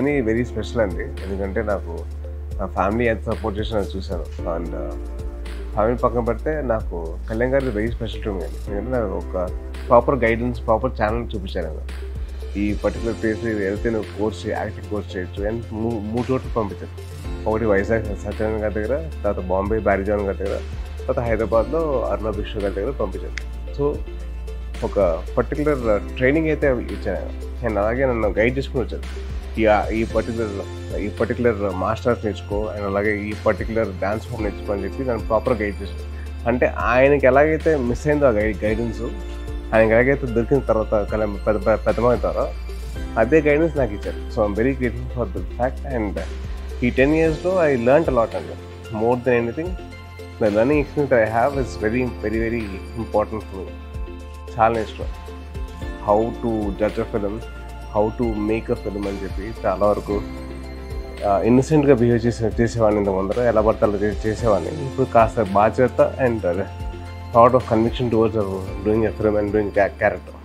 journey very special అండి ఎందుకంటే నాకు నా ఫ్యామిలీ ఎంత సపోర్ట్ చేసి నేను చూశాను అండ్ ఫ్యామిలీ పక్కన పెడితే నాకు కళ్యాణ్ గారి వెరీ స్పెషల్ టు మీ ఎందుకంటే నాకు ఒక ప్రాపర్ గైడెన్స్ ప్రాపర్ ఛానల్ చూపించాను నేను ఈ పర్టికులర్ ప్లేస్ వెళ్తే నువ్వు కోర్స్ యాక్టింగ్ కోర్స్ చేయొచ్చు అండ్ మూ- మూడు చోట్ల పంపించారు ఒకటి వైజాగ్ సత్యనారాయణ గారి దగ్గర తర్వాత బాంబే బ్యారిజాన్ గారి దగ్గర తర్వాత హైదరాబాద్లో అర్ణబ్ విష్ణు గారి దగ్గర పంపించారు సో ఒక పర్టికులర్ ట్రైనింగ్ అయితే ఇచ్చాను అండ్ అలాగే నన్ను గైడ్ చేసుకుని వచ్చారు ఈ ఈ పర్టికులర్ ఈ పర్టికులర్ మాస్టర్స్ నేర్చుకో అండ్ అలాగే ఈ పర్టికులర్ డాన్స్ ఫామ్ నేర్చుకో అని చెప్పి నన్ను ప్రాపర్ గైడ్ చేశారు అంటే ఆయనకి ఎలాగైతే మిస్ అయిందో ఆ గైడ్ గైడెన్స్ ఆయనకి ఎలాగైతే దొరికిన తర్వాత కల పెద్ద పెద్ద పెద్దమవుతారో అదే గైడెన్స్ నాకు ఇచ్చారు so I'm very grateful for the fact and ఈ టెన్ ఇయర్స్లో ఐ లర్న్ అలాట్ అండి more than anything the learning experience I have is very very very important for me చాలా నేర్చుకో how to judge a film how to make a film అని చెప్పి చాలా వరకు ఇన్నసెంట్గా behave చేసే చేసేవాడిని ఇంత ముందర ఎలా పడితే అలా చే- చేసేవాడిని ఇప్పుడు కాస్త బాధ్యత and thought of conviction towards doing a film and doing character